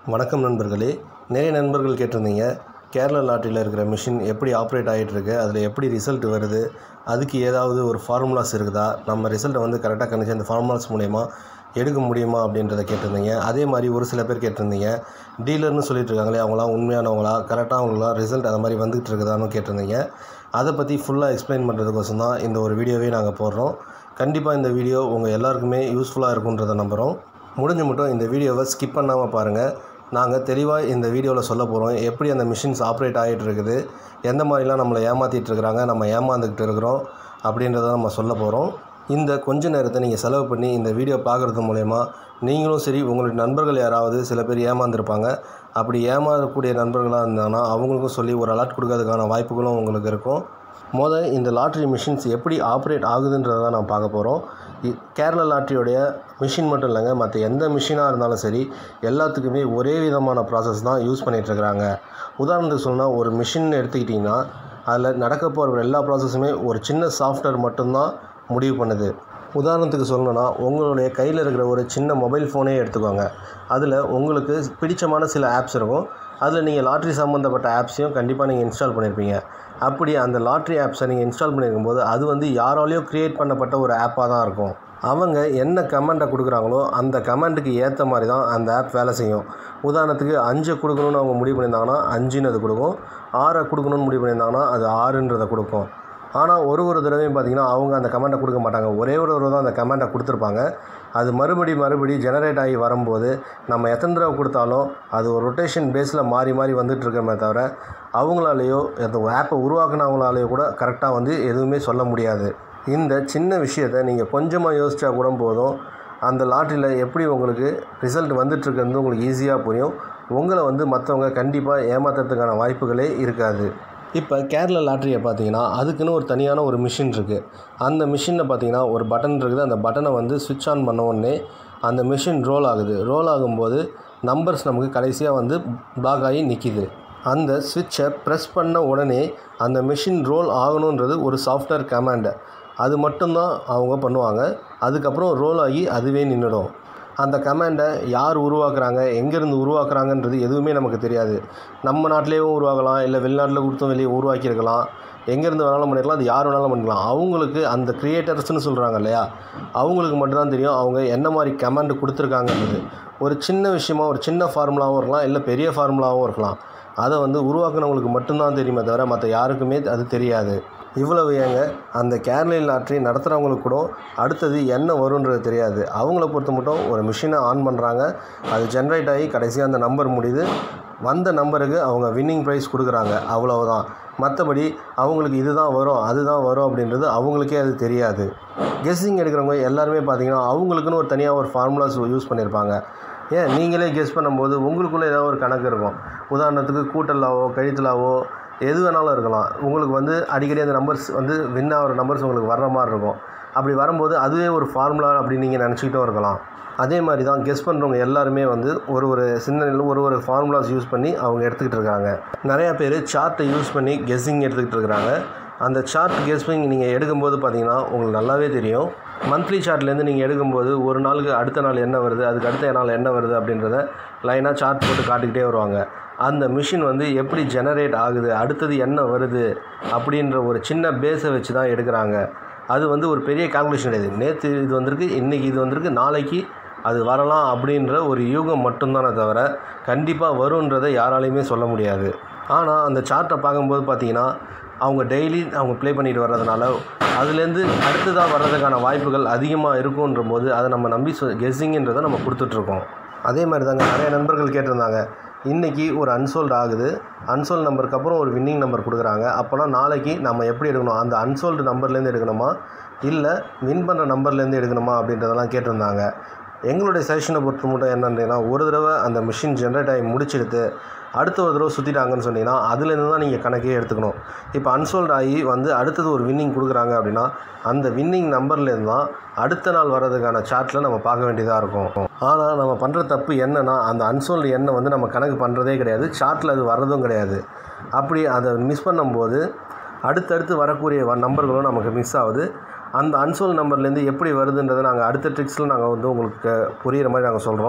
வணக்கம் நண்பர்களே நிறைய நண்பர்கள் கேட்டிருந்தீங்க கேரளா லாட்டரியில் இருக்கிற மிஷின் எப்படி ஆப்ரேட் ஆகிட்டுருக்கு அதில் எப்படி ரிசல்ட் வருது அதுக்கு ஏதாவது ஒரு ஃபார்முலாஸ் இருக்குதா நம்ம ரிசல்ட்டை வந்து கரெக்டாக கணிச்சு அந்த ஃபார்முலாஸ் மூலயமா எடுக்க முடியுமா அப்படின்றத கேட்டிருந்தீங்க அதே மாதிரி ஒரு சில பேர் கேட்டிருந்தீங்க டீலர்னு சொல்லிட்டு இருக்காங்களே அவங்களாம் உண்மையானவங்களா கரெக்டாக அவங்களாம் ரிசல்ட் அந்த மாதிரி வந்துகிட்டு இருக்குதான்னு கேட்டிருந்தீங்க அதை பற்றி ஃபுல்லாக எக்ஸ்பிளைன் பண்ணுறதுக்கோசம் தான் இந்த ஒரு வீடியோவே நாங்கள் போடுறோம் கண்டிப்பாக இந்த வீடியோ உங்கள் எல்லாருக்குமே யூஸ்ஃபுல்லாக இருக்குன்றதை நம்புகிறோம் முடிஞ்ச மட்டும் இந்த வீடியோவை ஸ்கிப் பண்ணாமல் பாருங்கள் நாங்கள் தெளிவாக இந்த வீடியோவில் சொல்ல போகிறோம் எப்படி அந்த மிஷின்ஸ் ஆப்ரேட் ஆகிட்டு இருக்குது எந்த மாதிரிலாம் நம்மளை ஏமாற்றிட்டு இருக்கிறாங்க நம்ம ஏமாந்துக்கிட்டு இருக்கிறோம் அப்படின்றத நம்ம சொல்ல போகிறோம் இந்த கொஞ்ச நேரத்தை நீங்கள் செலவு பண்ணி இந்த வீடியோ பார்க்குறது மூலயமா நீங்களும் சரி உங்களுடைய நண்பர்கள் யாராவது சில பேர் ஏமாந்துருப்பாங்க அப்படி ஏமாறக்கூடிய நண்பர்களாக இருந்தாங்கன்னா அவங்களுக்கும் சொல்லி ஒரு அலர்ட் கொடுக்கறதுக்கான வாய்ப்புகளும் உங்களுக்கு இருக்கும் மொதல் இந்த லாட்ரி மிஷின்ஸ் எப்படி ஆப்ரேட் ஆகுதுன்றதை தான் நான் பார்க்க போகிறோம் இ- கேரளா லாட்ரியோடைய மிஷின் மட்டும் இல்லைங்க மற்ற எந்த மிஷினாக இருந்தாலும் சரி எல்லாத்துக்குமே ஒரே விதமான ப்ராசஸ் தான் யூஸ் பண்ணிகிட்ருக்குறாங்க உதாரணத்துக்கு சொல்லணும்னா ஒரு மிஷின் எடுத்துக்கிட்டிங்கன்னா அதில் நடக்க போகிற எல்லா ப்ராசஸுமே ஒரு சின்ன சாஃப்ட்வேர் மட்டும்தான் முடிவு பண்ணுது உதாரணத்துக்கு சொல்லணும்னா உங்களுடைய கையில் இருக்கிற ஒரு சின்ன மொபைல் ஃபோனே எடுத்துக்கோங்க அதில் உங்களுக்கு பிடிச்சமான சில ஆப்ஸ் இருக்கும் அதில் நீங்கள் லாட்ரி சம்மந்தப்பட்ட ஆப்ஸையும் கண்டிப்பாக நீங்கள் இன்ஸ்டால் பண்ணியிருப்பீங்க அப்படி அந்த லாட்ரி ஆப்ஸை நீங்கள் இன்ஸ்டால் பண்ணியிருக்கும் போது அது வந்து யாராலையும் க்ரியேட் பண்ணப்பட்ட ஒரு ஆப்பாக தான் இருக்கும் அவங்க என்ன கமெண்ட்டை கொடுக்குறாங்களோ அந்த கமெண்ட்டுக்கு ஏற்ற மாதிரி தான் அந்த ஆப் வேலை செய்யும் உதாரணத்துக்கு அஞ்சு கொடுக்கணும்னு அவங்க முடிவு பண்ணியிருந்தாங்கன்னா அஞ்சுன்னு அது கொடுக்கும் ஆறை கொடுக்கணும்னு முடிவு பண்ணியிருந்தாங்கன்னா அது ஆறுன்றதை கொடுக்கும் ஆனால் ஒரு ஒரு தடவையும் பார்த்தீங்கன்னா அவங்க அந்த கமெண்ட்டை கொடுக்க மாட்டாங்க ஒரே ஒரு தடவை தான் அந்த கமெண்ட்டை கொடுத்துருப்பாங்க அது மறுபடி மறுபடி ஜெனரேட் ஆகி வரும்போது நம்ம எத்தனை தடவை கொடுத்தாலும் அது ஒரு ரொட்டேஷன் பேஸில் மாறி மாறி வந்துட்டு இருக்கமே தவிர அவங்களாலேயோ அந்த ஆப்பை உருவாக்குனவங்களாலேயோ கூட கரெக்டாக வந்து எதுவுமே சொல்ல முடியாது இந்த சின்ன விஷயத்தை நீங்கள் கொஞ்சமாக யோசிச்சா கூட போதும் அந்த லாட்டரியில் எப்படி உங்களுக்கு ரிசல்ட் வந்துட்டுருக்கிறது உங்களுக்கு ஈஸியாக புரியும் உங்களை வந்து மற்றவங்க கண்டிப்பாக ஏமாத்துறதுக்கான வாய்ப்புகளே இருக்காது இப்போ கேரளா லாட்ரியை பார்த்தீங்கன்னா அதுக்குன்னு ஒரு தனியான ஒரு மிஷின் இருக்குது அந்த மிஷினில் பார்த்தீங்கன்னா ஒரு பட்டன் இருக்குது அந்த பட்டனை வந்து சுவிட்ச் ஆன் பண்ண உடனே அந்த மிஷின் ரோல் ஆகுது ரோல் ஆகும்போது நம்பர்ஸ் நமக்கு கடைசியாக வந்து பிளாக் ஆகி நிற்கிது அந்த சுவிட்சை ப்ரெஸ் பண்ண உடனே அந்த மிஷின் ரோல் ஆகணுன்றது ஒரு சாஃப்ட்வேர் கமாண்டு அது மட்டும்தான் அவங்க பண்ணுவாங்க அதுக்கப்புறம் ரோல் ஆகி அதுவே நின்றுடும் அந்த கமாண்டை யார் உருவாக்குறாங்க எங்கேருந்து உருவாக்குறாங்கன்றது எதுவுமே நமக்கு தெரியாது நம்ம நாட்டிலேயும் உருவாக்கலாம் இல்லை வெளிநாட்டில் கொடுத்தும் வெளியே உருவாக்கியிருக்கலாம் எங்கேருந்து வேணாலும் பண்ணிக்கலாம் அது யார் வேணாலும் பண்ணிக்கலாம் அவங்களுக்கு அந்த க்ரியேட்டர்ஸ்னு சொல்கிறாங்க இல்லையா அவங்களுக்கு மட்டும்தான் தெரியும் அவங்க என்ன மாதிரி கமாண்டு கொடுத்துருக்காங்கன்றது ஒரு சின்ன விஷயமா ஒரு சின்ன ஃபார்முலாவும் இருக்கலாம் இல்லை பெரிய ஃபார்முலாவும் இருக்கலாம் அதை வந்து உருவாக்குனவங்களுக்கு மட்டும்தான் தெரியுமே தவிர மற்ற யாருக்குமே அது தெரியாது இவ்வளவு ஏங்க அந்த கேரளை லாட்ரி நடத்துகிறவங்களுக்கு கூட அடுத்தது என்ன வரும்ன்றது தெரியாது அவங்கள பொறுத்த மட்டும் ஒரு மிஷினை ஆன் பண்ணுறாங்க அது ஜென்ரேட் ஆகி கடைசியாக அந்த நம்பர் முடியுது வந்த நம்பருக்கு அவங்க வின்னிங் ப்ரைஸ் கொடுக்குறாங்க அவ்வளவுதான் மற்றபடி அவங்களுக்கு இதுதான் வரும் அதுதான் வரும் அப்படின்றது அவங்களுக்கே அது தெரியாது கெஸ்ஸிங் எடுக்கிறவங்க எல்லாருமே பார்த்தீங்கன்னா அவங்களுக்குன்னு ஒரு தனியாக ஒரு ஃபார்முலாஸ் யூஸ் பண்ணியிருப்பாங்க ஏன் நீங்களே கெஸ் பண்ணும்போது உங்களுக்குள்ளே ஏதாவது ஒரு கணக்கு இருக்கும் உதாரணத்துக்கு கூட்டலாவோ கழித்தலாவோ எது வேணாலும் இருக்கலாம் உங்களுக்கு வந்து அடிக்கடி அந்த நம்பர்ஸ் வந்து வின் ஆகிற நம்பர்ஸ் உங்களுக்கு வர்ற மாதிரி இருக்கும் அப்படி வரும்போது அதுவே ஒரு ஃபார்முலா அப்படின்னு நீங்கள் நினச்சிக்கிட்டும் இருக்கலாம் அதே மாதிரி தான் கெஸ் பண்ணுறவங்க எல்லாருமே வந்து ஒரு ஒரு சிந்தனையில் ஒரு ஒரு ஃபார்முலாஸ் யூஸ் பண்ணி அவங்க எடுத்துக்கிட்டு இருக்காங்க நிறையா பேர் சார்ட்டை யூஸ் பண்ணி கெஸ்ஸிங் எடுத்துக்கிட்டு இருக்கிறாங்க அந்த சார்ட் கெஸ்ஸிங் நீங்கள் எடுக்கும்போது பார்த்தீங்கன்னா உங்களுக்கு நல்லாவே தெரியும் மந்த்லி சார்ட்லேருந்து நீங்கள் எடுக்கும்போது ஒரு நாளுக்கு அடுத்த நாள் என்ன வருது அதுக்கு அடுத்த நாள் என்ன வருது அப்படின்றத லைனாக சார்ட் போட்டு காட்டிக்கிட்டே வருவாங்க அந்த மிஷின் வந்து எப்படி ஜெனரேட் ஆகுது அடுத்தது என்ன வருது அப்படின்ற ஒரு சின்ன பேஸை வச்சு தான் எடுக்கிறாங்க அது வந்து ஒரு பெரிய கால்குலேஷன் கிடையாது நேற்று இது வந்திருக்கு இன்றைக்கி இது வந்திருக்கு நாளைக்கு அது வரலாம் அப்படின்ற ஒரு யூகம் மட்டும்தானே தவிர கண்டிப்பாக வருன்றதை யாராலையுமே சொல்ல முடியாது ஆனால் அந்த சார்ட்டை பார்க்கும்போது பார்த்தீங்கன்னா அவங்க டெய்லி அவங்க ப்ளே பண்ணிட்டு வர்றதுனால அதுலேருந்து அடுத்ததாக வர்றதுக்கான வாய்ப்புகள் அதிகமாக இருக்குன்ற போது அதை நம்ம நம்பி கெஸ்ஸிங்கன்றதை நம்ம கொடுத்துட்ருக்கோம் அதே மாதிரி தாங்க நிறைய நண்பர்கள் கேட்டிருந்தாங்க இன்றைக்கி ஒரு அன்சோல்டு ஆகுது அன்சோல்டு நம்பருக்கு அப்புறம் ஒரு வின்னிங் நம்பர் கொடுக்குறாங்க அப்போனா நாளைக்கு நம்ம எப்படி எடுக்கணும் அந்த அன்சோல்டு நம்பர்லேருந்து எடுக்கணுமா இல்லை வின் பண்ணுற நம்பர்லேருந்து எடுக்கணுமா அப்படின்றதெல்லாம் கேட்டிருந்தாங்க எங்களுடைய சஜஷனை பொறுத்த மட்டும் என்னன்றீங்கன்னா ஒரு தடவை அந்த மிஷின் ஜென்ரேட் ஆகி முடிச்செடுத்து அடுத்த ஒரு தடவை சுற்றிட்டாங்கன்னு சொன்னீங்கன்னா அதுலேருந்து தான் நீங்கள் கணக்கே எடுத்துக்கணும் இப்போ அன்சோல்ட் ஆகி வந்து அடுத்தது ஒரு வின்னிங் கொடுக்குறாங்க அப்படின்னா அந்த வின்னிங் நம்பர்லேருந்து தான் அடுத்த நாள் வர்றதுக்கான சார்ட்டில் நம்ம பார்க்க வேண்டியதாக இருக்கும் ஆனால் நம்ம பண்ணுற தப்பு என்னன்னா அந்த அன்சோல்டு எண்ணை வந்து நம்ம கணக்கு பண்ணுறதே கிடையாது சார்ட்டில் அது வர்றதும் கிடையாது அப்படி அதை மிஸ் பண்ணும்போது அடுத்தடுத்து வரக்கூடிய வ- நம்பர்களும் நமக்கு மிஸ் ஆகுது அந்த அன்சோல் நம்பர்லேருந்து எப்படி வருதுன்றதை நாங்கள் அடுத்த ட்ரிக்ஸில் நாங்கள் வந்து உங்களுக்கு புரிகிற மாதிரி நாங்கள் சொல்கிறோம்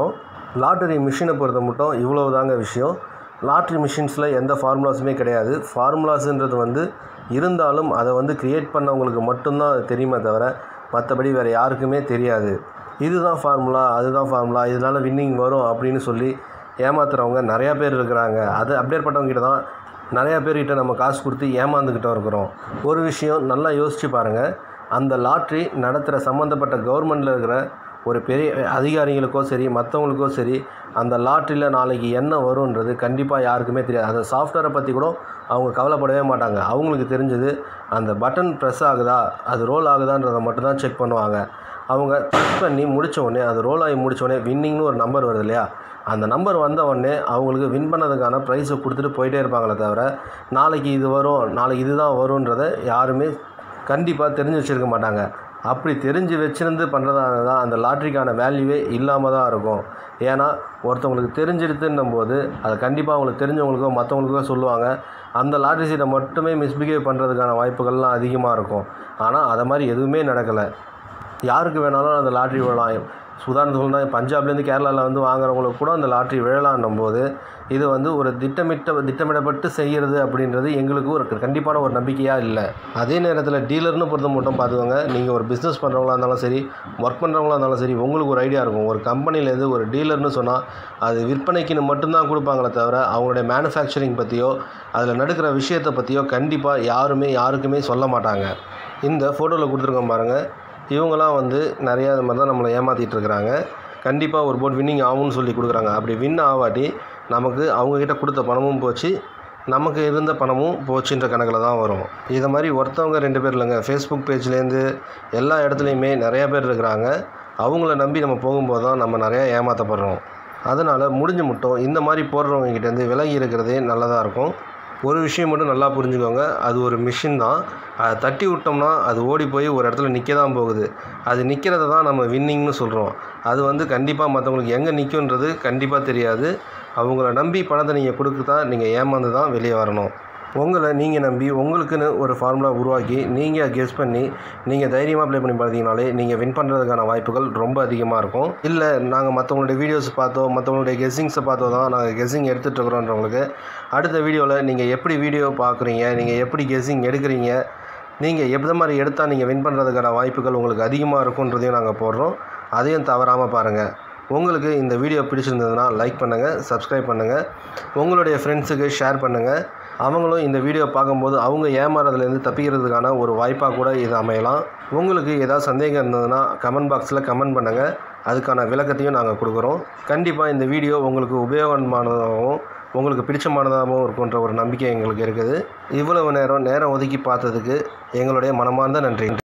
லாட்டரி மிஷினை பொறுத்த மட்டும் இவ்வளவு தாங்க விஷயம் லாட்ரி மிஷின்ஸில் எந்த ஃபார்முலாஸுமே கிடையாது ஃபார்முலாஸுன்றது வந்து இருந்தாலும் அதை வந்து க்ரியேட் பண்ணவங்களுக்கு மட்டும்தான் அது தெரியுமே தவிர மற்றபடி வேறு யாருக்குமே தெரியாது இதுதான் ஃபார்முலா அதுதான் ஃபார்முலா இதனால் வின்னிங் வரும் அப்படின்னு சொல்லி ஏமாத்துறவங்க நிறையா பேர் இருக்கிறாங்க அது அப்படியேற்பட்டவங்க கிட்ட தான் நிறையா பேர்கிட்ட நம்ம காசு கொடுத்து ஏமாந்துக்கிட்டோம் இருக்கிறோம் ஒரு விஷயம் நல்லா யோசித்து பாருங்கள் அந்த லாட்ரி நடத்துகிற சம்மந்தப்பட்ட கவர்மெண்ட்டில் இருக்கிற ஒரு பெரிய அதிகாரிகளுக்கோ சரி மற்றவங்களுக்கோ சரி அந்த லாட்ரியில் நாளைக்கு என்ன வரும்ன்றது கண்டிப்பாக யாருக்குமே தெரியாது அந்த சாஃப்ட்வேரை பற்றி கூட அவங்க கவலைப்படவே மாட்டாங்க அவங்களுக்கு தெரிஞ்சது அந்த பட்டன் ப்ரெஸ் ஆகுதா அது ரோல் ஆகுதான்றதை மட்டும்தான் செக் பண்ணுவாங்க அவங்க செக் பண்ணி முடிச்ச உடனே அது ரோல் ஆகி முடிச்ச உடனே வின்னிங்னு ஒரு நம்பர் வருது இல்லையா அந்த நம்பர் வந்த உடனே அவங்களுக்கு வின் பண்ணதுக்கான ப்ரைஸை கொடுத்துட்டு போயிட்டே இருப்பாங்களே தவிர நாளைக்கு இது வரும் நாளைக்கு இதுதான் வரும்ன்றதை யாருமே கண்டிப்பாக தெரிஞ்சு வச்சுருக்க மாட்டாங்க அப்படி தெரிஞ்சு வச்சிருந்து பண்ணுறதால தான் அந்த லாட்ரிக்கான வேல்யூவே இல்லாமல் தான் இருக்கும் ஏன்னா ஒருத்தவங்களுக்கு தெரிஞ்சிடுதுன்னும் போது அதை கண்டிப்பாக அவங்களுக்கு தெரிஞ்சவங்களுக்கோ மற்றவங்களுக்கோ சொல்லுவாங்க அந்த லாட்ரி சீட்டை மட்டுமே மிஸ்பிஹேவ் பண்ணுறதுக்கான வாய்ப்புகள்லாம் அதிகமாக இருக்கும் ஆனால் அதை மாதிரி எதுவுமே நடக்கலை யாருக்கு வேணாலும் அந்த லாட்ரி விழலாம் உதாரணத்துக்கு சொன்னால் பஞ்சாப்லேருந்து கேரளாவில் வந்து வாங்குறவங்களுக்கு கூட அந்த லாட்ரி விழலான்னும் போது இது வந்து ஒரு திட்டமிட்ட திட்டமிடப்பட்டு செய்கிறது அப்படின்றது எங்களுக்கு ஒரு கண்டிப்பான ஒரு நம்பிக்கையாக இல்லை அதே நேரத்தில் டீலர்னு பொறுத்த மட்டும் பார்த்துக்கோங்க நீங்கள் ஒரு பிஸ்னஸ் பண்ணுறவங்களா இருந்தாலும் சரி ஒர்க் பண்ணுறவங்களா இருந்தாலும் சரி உங்களுக்கு ஒரு ஐடியா இருக்கும் ஒரு கம்பெனிலேருந்து ஒரு டீலர்னு சொன்னால் அது விற்பனைக்குன்னு மட்டும்தான் கொடுப்பாங்களே தவிர அவங்களுடைய மேனுஃபேக்சரிங் பற்றியோ அதில் நடக்கிற விஷயத்தை பற்றியோ கண்டிப்பாக யாருமே யாருக்குமே சொல்ல மாட்டாங்க இந்த ஃபோட்டோவில் கொடுத்துருக்கோம் பாருங்கள் இவங்களாம் வந்து நிறையா இது மாதிரி தான் நம்மளை ஏமாற்றிட்டு இருக்கிறாங்க கண்டிப்பாக ஒரு போட் வின்னிங் ஆகும்னு சொல்லி கொடுக்குறாங்க அப்படி வின் ஆகாட்டி நமக்கு அவங்கக்கிட்ட கொடுத்த பணமும் போச்சு நமக்கு இருந்த பணமும் போச்சுன்ற கணக்கில் தான் வரும் இதை மாதிரி ஒருத்தவங்க ரெண்டு பேர் இல்லைங்க ஃபேஸ்புக் பேஜ்லேருந்து எல்லா இடத்துலையுமே நிறையா பேர் இருக்கிறாங்க அவங்கள நம்பி நம்ம போகும்போது தான் நம்ம நிறையா ஏமாற்றப்படுறோம் அதனால் முடிஞ்ச மட்டும் இந்த மாதிரி போடுறவங்க கிட்டேருந்து விலகி இருக்கிறதே நல்லதாக இருக்கும் ஒரு விஷயம் மட்டும் நல்லா புரிஞ்சுக்கோங்க அது ஒரு மிஷின் தான் அதை தட்டி விட்டோம்னா அது ஓடி போய் ஒரு இடத்துல நிற்க தான் போகுது அது நிற்கிறத தான் நம்ம வின்னிங்னு சொல்கிறோம் அது வந்து கண்டிப்பாக மற்றவங்களுக்கு எங்கே நிற்குன்றது கண்டிப்பாக தெரியாது அவங்கள நம்பி பணத்தை நீங்கள் கொடுத்து தான் நீங்கள் ஏமாந்து தான் வெளியே வரணும் உங்களை நீங்கள் நம்பி உங்களுக்குன்னு ஒரு ஃபார்முலா உருவாக்கி நீங்கள் கெஸ் பண்ணி நீங்கள் தைரியமாக ப்ளே பண்ணி பார்த்தீங்கனாலே நீங்கள் வின் பண்ணுறதுக்கான வாய்ப்புகள் ரொம்ப அதிகமாக இருக்கும் இல்லை நாங்கள் மற்றவங்களுடைய வீடியோஸ் பார்த்தோ மற்றவங்களுடைய கெஸ்ஸிங்ஸை பார்த்தோ தான் நாங்கள் கெஸ்ஸிங் எடுத்துகிட்டு இருக்கிறோன்றவங்களுக்கு அடுத்த வீடியோவில் நீங்கள் எப்படி வீடியோ பார்க்குறீங்க நீங்கள் எப்படி கெஸ்ஸிங் எடுக்கிறீங்க நீங்கள் எந்த மாதிரி எடுத்தால் நீங்கள் வின் பண்ணுறதுக்கான வாய்ப்புகள் உங்களுக்கு அதிகமாக இருக்குன்றதையும் நாங்கள் போடுறோம் அதையும் தவறாமல் பாருங்கள் உங்களுக்கு இந்த வீடியோ பிடிச்சிருந்ததுன்னா லைக் பண்ணுங்கள் சப்ஸ்கிரைப் பண்ணுங்கள் உங்களுடைய ஃப்ரெண்ட்ஸுக்கு ஷேர் பண்ணுங்கள் அவங்களும் இந்த வீடியோ பார்க்கும்போது அவங்க ஏமாறதுலேருந்து தப்பிக்கிறதுக்கான ஒரு வாய்ப்பாக கூட இது அமையலாம் உங்களுக்கு ஏதாவது சந்தேகம் இருந்ததுன்னா கமெண்ட் பாக்ஸில் கமெண்ட் பண்ணுங்கள் அதுக்கான விளக்கத்தையும் நாங்கள் கொடுக்குறோம் கண்டிப்பாக இந்த வீடியோ உங்களுக்கு உபயோகமானதாகவும் உங்களுக்கு பிடிச்சமானதாகவும் இருக்குன்ற ஒரு நம்பிக்கை எங்களுக்கு இருக்குது இவ்வளவு நேரம் நேரம் ஒதுக்கி பார்த்ததுக்கு எங்களுடைய மனமார்ந்த நன்றி